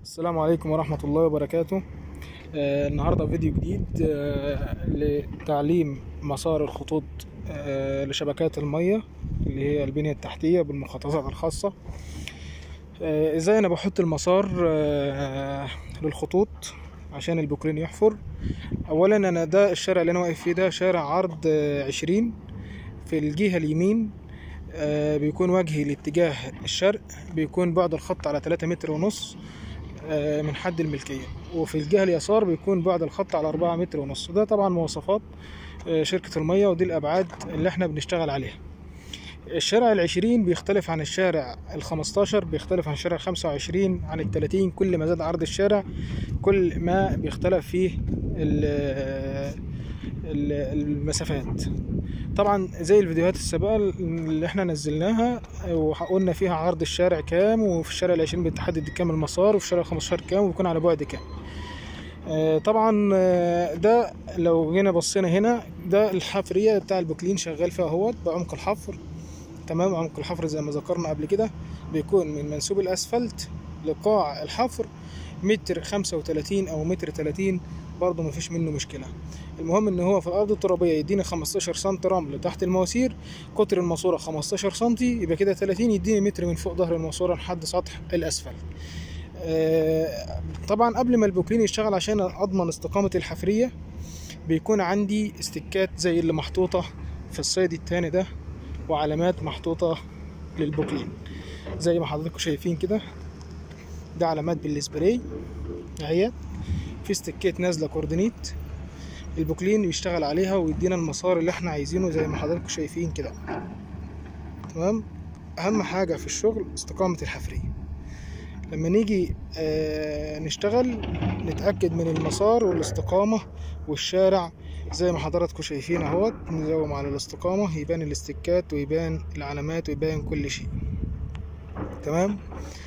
السلام عليكم ورحمة الله وبركاته آه النهاردة فيديو جديد آه لتعليم مسار الخطوط آه لشبكات المية اللي هي البنية التحتية بالمخططات الخاصة آه ازاي انا بحط المسار آه للخطوط عشان البوكلين يحفر اولا انا ده الشارع اللي انا واقف فيه ده شارع عرض آه عشرين في الجهة اليمين آه بيكون وجهي لاتجاه الشرق بيكون بعد الخط على 3 متر ونص آه من حد الملكية وفي الجهة اليسار بيكون بعد الخط على 4 متر ونص ده طبعا مواصفات آه شركة المية ودي الأبعاد اللي احنا بنشتغل عليها الشارع العشرين بيختلف عن الشارع الخمستاشر بيختلف عن الشارع الخمسة وعشرين عن التلاتين كل ما زاد عرض الشارع كل ما بيختلف فيه المسافات طبعا زي الفيديوهات السابقة اللي احنا نزلناها وقلنا فيها عرض الشارع كام وفي الشارع العشرين بتحدد كام المسار وفي الشارع الخمستاشر كام وبيكون على بعد كام طبعا ده لو جينا بصينا هنا ده الحفرية بتاع البوكلين شغال فيها اهوت بعمق الحفر تمام عمق الحفر زي ما ذكرنا قبل كده بيكون من منسوب الاسفلت لقاع الحفر متر خمسة وتلاتين او متر تلاتين برضه مفيش منه مشكلة المهم ان هو في الارض الترابية يديني 15 سم رمل تحت المواسير قطر الماسورة 15 سم يبقى كده 30 يديني متر من فوق ظهر الماسورة لحد سطح الاسفل آه طبعا قبل ما البوكلين يشتغل عشان اضمن استقامة الحفرية بيكون عندي استكات زي اللي محطوطة في الصيد التاني ده وعلامات محطوطة للبوكلين زي ما حضراتكم شايفين كده ده علامات بالسبراي اهي في استكات نازلة كوردينيت البوكلين يشتغل عليها ويدينا المسار اللي احنا عايزينه زي ما حضراتكم شايفين كده تمام اهم حاجة في الشغل استقامة الحفرية لما نيجي آه نشتغل نتأكد من المسار والاستقامة والشارع زي ما حضراتكم شايفين اهوت نزوم على الاستقامة يبان الاستكات ويبان العلامات ويبان كل شيء تمام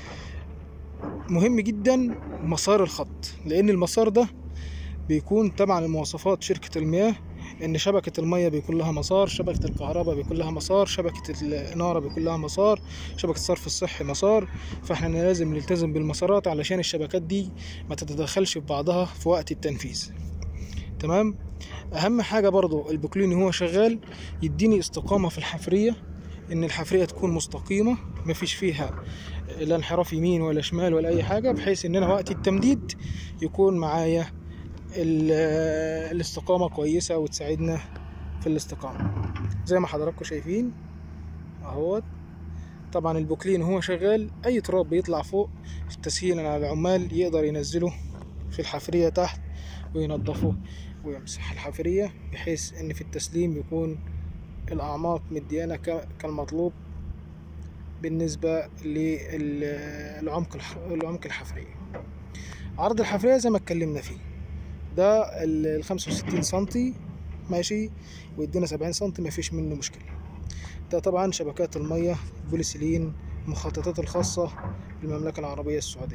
مهم جدا مسار الخط لان المسار ده بيكون تبع لمواصفات شركة المياه ان شبكة المية بيكون لها مسار شبكة الكهرباء بيكون لها مسار شبكة الانارة بيكون لها مسار شبكة الصرف الصحي مسار فاحنا لازم نلتزم بالمسارات علشان الشبكات دي ما تتدخلش في بعضها في وقت التنفيذ تمام اهم حاجة برضو البوكلين هو شغال يديني استقامة في الحفرية ان الحفرية تكون مستقيمة مفيش فيها لا انحراف يمين ولا شمال ولا اي حاجة بحيث ان انا وقت التمديد يكون معايا الاستقامة كويسة وتساعدنا في الاستقامة زي ما حضراتكم شايفين اهوت طبعا البوكلين هو شغال اي تراب بيطلع فوق تسهيلا على العمال يقدر ينزله في الحفرية تحت وينظفه ويمسح الحفرية بحيث ان في التسليم يكون الاعماق مديانة كالمطلوب بالنسبة للعمق العمق الحفرية عرض الحفرية زي ما اتكلمنا فيه ده ال 65 سنتي ماشي ويدينا 70 سنتي مفيش منه مشكلة ده طبعا شبكات المية بوليسيلين المخططات الخاصة بالمملكة العربية السعودية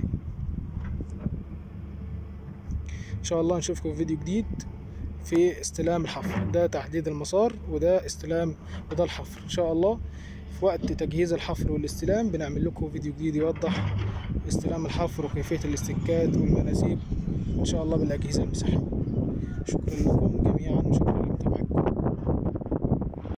ان شاء الله نشوفكم في فيديو جديد في استلام الحفر ده تحديد المسار وده استلام وده الحفر ان شاء الله في وقت تجهيز الحفر والاستلام بنعمل لكم فيديو جديد يوضح استلام الحفر وكيفية الاستكات والمناسيب ان شاء الله بالاجهزة المساحية شكرا لكم جميعا وشكرا